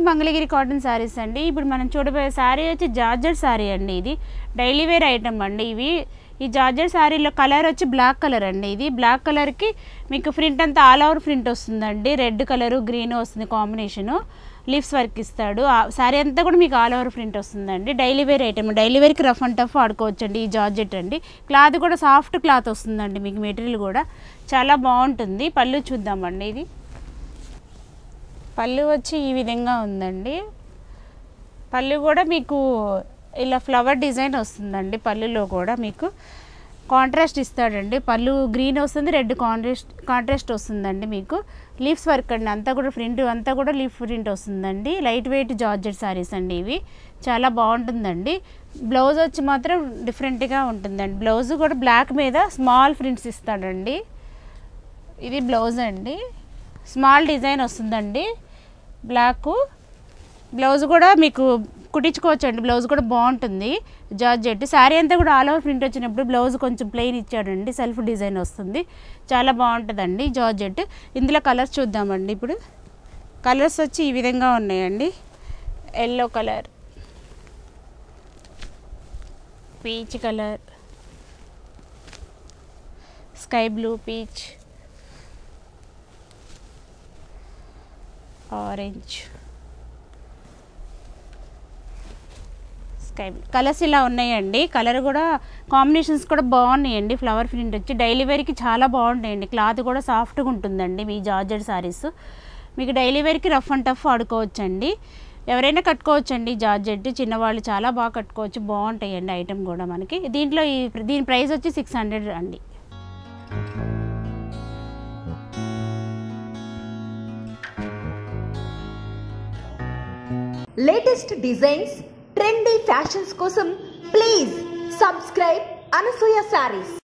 Mangalagiri cotton saris అండి ఇప్పుడు మనం చూడబోయే శారీ వచ్చి జార్జెట్ శారీ అండి ఇది డైలీ వేర్ ఐటమ్ అండి ఇవి ఈ జార్జెట్ శారీలో కలర్ వచ్చి బ్లాక్ కలర్ అండి ఇది బ్లాక్ కలర్కి మీకు ప్రింట్ అంతా ఆల్ ఓవర్ ప్రింట్ వస్తుందండి రెడ్ కలరు గ్రీన్ వస్తుంది కాంబినేషను లీవ్స్ వర్క్ ఇస్తాడు ఆ శారీ అంతా కూడా మీకు ఆల్ ఓవర్ ప్రింట్ వస్తుందండి డైలీ వేర్ ఐటమ్ డైలీ వేర్కి రఫ్ అండ్ టఫ్ ఆడుకోవచ్చండి ఈ జార్జెట్ అండి క్లాత్ కూడా సాఫ్ట్ క్లాత్ వస్తుందండి మీకు మెటీరియల్ కూడా చాలా బాగుంటుంది పళ్ళు చూద్దామండి ఇది పళ్ళు వచ్చి ఈ విధంగా ఉందండి పళ్ళు కూడా మీకు ఇలా ఫ్లవర్ డిజైన్ వస్తుందండి పళ్ళులో కూడా మీకు కాంట్రాస్ట్ ఇస్తాడండి పళ్ళు గ్రీన్ వస్తుంది రెడ్ కాంట్రాస్ట్ కాంట్రాస్ట్ వస్తుందండి మీకు లీఫ్స్ వర్క్ అండి అంతా కూడా ప్రింట్ అంతా కూడా లీఫ్ ప్రింట్ వస్తుందండి లైట్ వెయిట్ జార్జెట్ సారీస్ అండి ఇవి చాలా బాగుంటుందండి బ్లౌజ్ వచ్చి మాత్రం డిఫరెంట్గా ఉంటుందండి బ్లౌజ్ కూడా బ్లాక్ మీద స్మాల్ ప్రింట్స్ ఇస్తాడండి ఇది బ్లౌజ్ అండి స్మాల్ డిజైన్ వస్తుందండి బ్లాక్ బ్లౌజ్ కూడా మీకు కుట్టించుకోవచ్చు అండి బ్లౌజ్ కూడా బాగుంటుంది జార్జెట్ శారీ అంతా కూడా ఆల్ ఓవర్ ప్రింట్ వచ్చినప్పుడు బ్లౌజ్ కొంచెం ప్లెయిన్ ఇచ్చాడండి సెల్ఫ్ డిజైన్ వస్తుంది చాలా బాగుంటుందండి జార్జెట్ ఇందులో కలర్స్ చూద్దామండి ఇప్పుడు కలర్స్ వచ్చి ఈ విధంగా ఉన్నాయండి yellow colour peach colour sky blue peach orange sky colours ఇలా ఉన్నాయండి కలర్ కూడా కాంబినేషన్స్ కూడా బాగున్నాయండి ఫ్లవర్ ప్రింట్ వచ్చి డైలీ వేర్కి చాలా బాగుంటాయండి క్లాత్ కూడా సాఫ్ట్గా ఉంటుందండి మీ జార్జెట్ సారీస్ మీకు డైలీ వేర్కి రఫ్ అండ్ టఫ్ ఆడుకోవచ్చండి ఎవరైనా కట్టుకోవచ్చండి జార్జెట్ చిన్నవాళ్ళు చాలా బాగా కట్టుకోవచ్చు బాగుంటాయండి ఐటమ్ కూడా మనకి దీంట్లో ఈ దీని ప్రైస్ వచ్చి సిక్స్ హండ్రెడ్ అండి లేటెస్ట్ డిజైన్స్ ట్రెండీ ఫ్యాషన్స్ కోసం ప్లీజ్ సబ్స్క్రైబ్ అనసూయ శారీస్